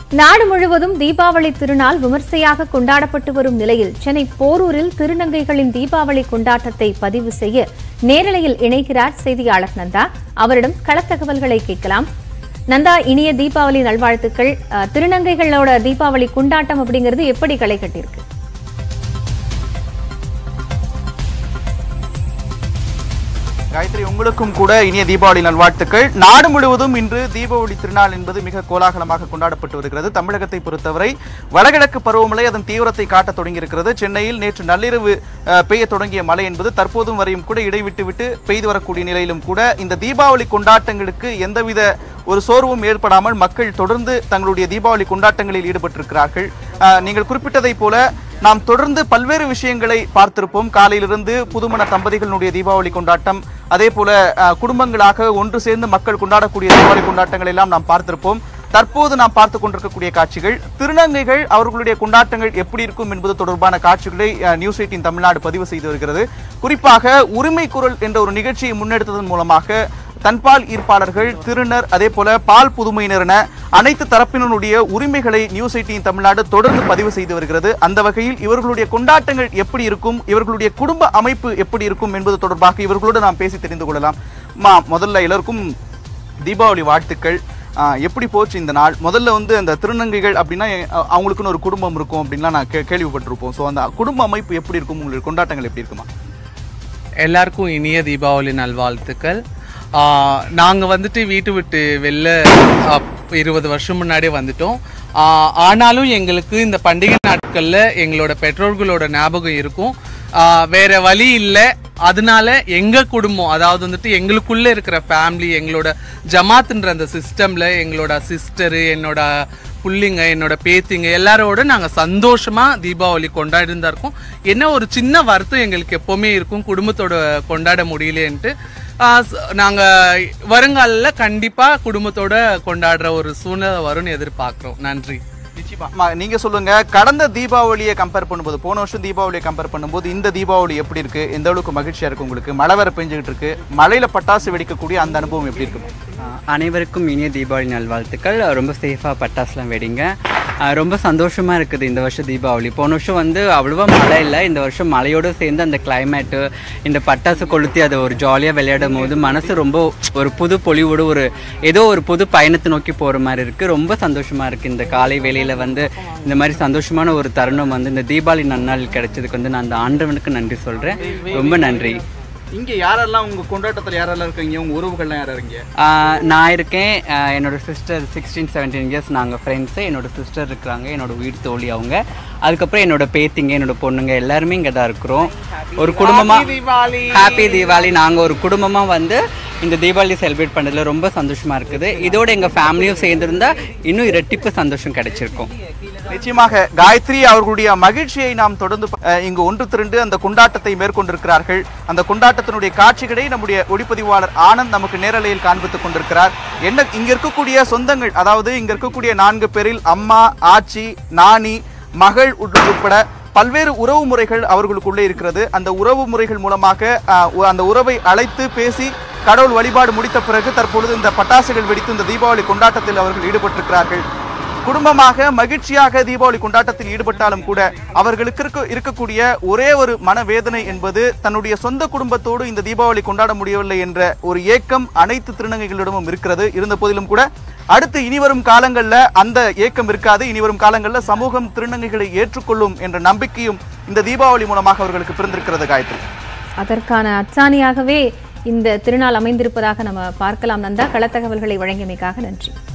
நாடு முழுவதும் தீபாவளி திருநாள் விமர்சையாக கொண்டாடப்பட்டு வரும் நிலையில் சென்னை போரூரில் திருநங்கைகளின் தீபாவளி கொண்டாட்டத்தை பதிவு செய்ய நேரலையில் இணைகிறார் செய்தியாளர் நந்தா அவரிடம் களத்தகவல்களை கேட்கலாம் நந்தா இனிய தீபாவளி நல்வாழ்த்துக்கள் அஹ், திருநங்கைகளோட தீபாவளி கொண்டாட்டம் அப்படிங்கிறது எப்படி களை கட்டியிருக்கு காயத்ரி உங்களுக்கும் கூட இனிய தீபாவளி நல்வாழ்த்துக்கள் நாடு முழுவதும் இன்று தீபாவளி திருநாள் என்பது மிக கோலாகலமாக கொண்டாடப்பட்டு வருகிறது தமிழகத்தை பொறுத்தவரை வடகிழக்கு பருவமழை அதன் தீவிரத்தை காட்டத் தொடங்கியிருக்கிறது சென்னையில் நேற்று நள்ளிரவு அஹ், பெய்யத் தொடங்கிய மழை என்பது தற்போதும் வரையும் கூட இடைவிட்டு விட்டு பெய்து வரக்கூடிய நிலையிலும் கூட இந்த தீபாவளி கொண்டாட்டங்களுக்கு எந்தவித ஒரு சோர்வும் ஏற்படாமல் மக்கள் தொடர்ந்து தங்களுடைய தீபாவளி கொண்டாட்டங்களில் ஈடுபட்டிருக்கிறார்கள் அஹ், நீங்கள் குறிப்பிட்டதைப் போல நாம் தொடர்ந்து பல்வேறு விஷயங்களை பார்த்திருப்போம் காலையிலிருந்து புதுமண தம்பதிகளினுடைய தீபாவளி கொண்டாட்டம் அதே போல அஹ், குடும்பங்களாக ஒன்று சேர்ந்து மக்கள் கொண்டாடக்கூடிய தீபாவளி கொண்டாட்டங்களை எல்லாம் நாம் பார்த்திருப்போம் தற்போது நாம் பார்த்து கொண்டிருக்கக்கூடிய காட்சிகள் திருநங்கைகள் அவர்களுடைய கொண்டாட்டங்கள் எப்படி இருக்கும் என்பது தொடர்பான காட்சிகளை அஹ், நியூஸ் எயிட்டின் தமிழ்நாடு பதிவு செய்து வருகிறது குறிப்பாக உரிமை குரல் என்ற ஒரு நிகழ்ச்சியை முன்னெடுத்ததன் மூலமாக தன்பால் ஈர்ப்பாளர்கள் திருநர் அதே போல பால் புதுமையினர் என அனைத்து தரப்பினருடைய உரிமைகளை நியூஸ் எயிட்டின் தமிழ்நாடு தொடர்ந்து பதிவு செய்து வருகிறது அந்த வகையில் இவர்களுடைய கொண்டாட்டங்கள் எப்படி இருக்கும் இவர்களுடைய குடும்ப அமைப்பு எப்படி இருக்கும் என்பது தொடர்பாக இவர்களோடு நாம் பேசி தெரிந்து கொள்ளலாம் மா முதல்ல எல்லாருக்கும் தீபாவளி வாழ்த்துக்கள் ஆ, எப்படி போச்சு இந்த நாள் முதல்ல வந்து அந்த திருநங்கைகள் அப்படின்னா அ- அவங்களுக்குன்னு ஒரு குடும்பம் இருக்கும் அப்படின்லாம் நான் கே- கேள்விப்பட்டிருப்போம் ஸோ அந்த குடும்ப அமைப்பு எப்படி இருக்கும் உங்களுடைய கொண்டாட்டங்கள் எப்படி இருக்குமா எல்லாருக்கும் இனிய தீபாவளி நல்வாழ்த்துக்கள் நாங்கள் வந்துட்டு வீட்டு விட்டு வெளில ஆ, இருபது வருஷம் முன்னாடியே வந்துட்டோம் ஆ, ஆனாலும் எங்களுக்கு இந்த பண்டிகை நாட்களில் எங்களோட பெற்றோர்களோட ஞாபகம் இருக்கும் ஆ, வேற வழி இல்லை அதனால எங்க குடும்பம் அதாவது வந்துட்டு எங்களுக்குள்ள இருக்கிற ஃபேமிலி எங்களோட ஜமாத்துன்ற அந்த சிஸ்டம்ல எங்களோட சிஸ்டரு என்னோட புள்ளிங்க என்னோட பேத்திங்க எல்லாரோட நாங்கள் சந்தோஷமா தீபாவளி கொண்டாடி தான் இருக்கோம் என்ன ஒரு சின்ன வருத்தம் எங்களுக்கு எப்பவுமே இருக்கும் குடும்பத்தோட கொண்டாட முடியலேன்ட்டு ஆஹ் ச- நாங்க வருங்காலில் கண்டிப்பா குடும்பத்தோட கொண்டாடுற ஒரு சூழ்நிலை வரும்னு எதிர்பார்க்கிறோம் நன்றி நிச்சயமா அம்மா, நீங்க சொல்லுங்க கடந்த தீபாவளியை கம்பேர் பண்ணும்போது போன வருஷம் தீபாவளியை கம்பேர் பண்ணும்போது இந்த தீபாவளி எப்படி இருக்கு எந்த அளவுக்கு மகிழ்ச்சியா இருக்கு உங்களுக்கு மழை வேற பெஞ்சுக்கிட்டு இருக்கு மழையில பட்டாசு வெடிக்கக்கூடிய அந்த அனுபவம் எப்படி இருக்கு ஆஹ் அனைவருக்கும் இனிய தீபாவளி நல்வாழ்த்துக்கள் ரொம்ப சேஃபாக பட்டாசுலாம் வெடிங்க ஆஹ் ரொம்ப சந்தோஷமாக இருக்குது இந்த வருஷம் தீபாவளி போன வருஷம் வந்து அவ்வளோவா மழை இல்லை இந்த வருஷம் மழையோடு சேர்ந்து அந்த கிளைமேட்டு இந்த பட்டாசு கொளுத்தி அதை ஒரு ஜாலியாக விளையாடும் போது மனசு ரொம்ப ஒரு புது பொலிவோடு ஒரு ஏதோ ஒரு புது பயணத்தை நோக்கி போகிற மாதிரி இருக்குது ரொம்ப சந்தோஷமாக இருக்குது இந்த காலை வேளையில் வந்து இந்த மாதிரி சந்தோஷமான ஒரு தருணம் வந்து இந்த தீபாவளி நன்னாள் கிடைச்சதுக்கு வந்து நான் அந்த ஆண்டவனுக்கு நன்றி சொல்கிறேன் ரொம்ப நன்றி இங்க யாரெல்லாம் உங்க கொண்டாட்டத்துல யாரெல்லாம் இருக்கீங்க உங்க உறவுகள்லாம் யாரா இருக்கீங்க ஆஹ் நான் இருக்கேன் ஆஹ் என்னோட சிஸ்டர் சிக்ஸ்டீன் செவன்டீன் இயர்ஸ் நாங்கள் ஃப்ரெண்ட்ஸு என்னோட சிஸ்டர் இருக்கிறாங்க என்னோட வீட்டு தோழி அவங்க அதுக்கப்புறம் என்னோட பேத்திங்க என்னோட பொண்ணுங்க எல்லாருமே இங்கே தான் இருக்கிறோம் ஒரு குடும்பமாக ஹாப்பி தீபாவளி நாங்கள் ஒரு குடும்பமாக வந்து இந்த தீபாவளி செலிப்ரேட் பண்ணதுல ரொம்ப சந்தோஷமாக இருக்குது இதோட எங்கள் ஃபேமிலியும் சேர்ந்துருந்தா இன்னும் இரட்டிப்பு சந்தோஷம் கிடைச்சிருக்கும் நிச்சயமாக காயத்ரி அவர்களுடைய மகிழ்ச்சியை நாம் தொடர்ந்து அஹ், இங்கு ஒன்று திரண்டு அந்த கொண்டாட்டத்தை மேற்கொண்டிருக்கிறார்கள் அந்த கொண்டாட்டத்தினுடைய காட்சிகளை நம்முடைய ஒளிப்பதிவாளர் ஆனந்த் நமக்கு நேரலையில் காண்பித்துக் கொண்டிருக்கிறார் என்ன இங்க இருக்கக்கூடிய சொந்தங்கள் அதாவது இங்க இருக்கக்கூடிய நான்கு பேரில் அம்மா ஆச்சி நானி மகள் உட்- உட்பட பல்வேறு உறவு முறைகள் அவர்களுக்குள்ளே இருக்கிறது அந்த உறவு முறைகள் மூலமாக அஹ், உ- அந்த உறவை அழைத்து பேசி கடவுள் வழிபாடு முடித்த பிறகு தற்பொழுது இந்த பட்டாசுகள் வெடித்து இந்த தீபாவளி கொண்டாட்டத்தில் அவர்கள் ஈடுபட்டிருக்கிறார்கள் குடும்பமாக மகிழ்ச்சியாக தீபாவளி கொண்டாட்டத்தில் ஈடுபட்டாலும் கூட அவர்களுக்கு இருக்க இருக்கக்கூடிய ஒரே ஒரு மனவேதனை என்பது தன்னுடைய சொந்த குடும்பத்தோடு இந்த தீபாவளி கொண்டாட முடியவில்லை என்ற ஒரு ஏக்கம் அனைத்து திருநங்கைகளிடமும் இருக்கிறது இருந்த போதிலும் கூட அடுத்து இனிவரும் காலங்களில் அந்த ஏக்கம் இருக்காது இனிவரும் காலங்களில் சமூகம் திருநங்கைகளை ஏற்றுக்கொள்ளும் என்ற நம்பிக்கையும் இந்த தீபாவளி மூலமாக அவர்களுக்கு பிறந்திருக்கிறது காயத்ரி அதற்கான அச்சாணியாகவே இந்த திருநாள் அமைந்திருப்பதாக நம்ம பார்க்கலாம் நந்தா களத்தகவல்களை வழங்கியமைக்காக நன்றி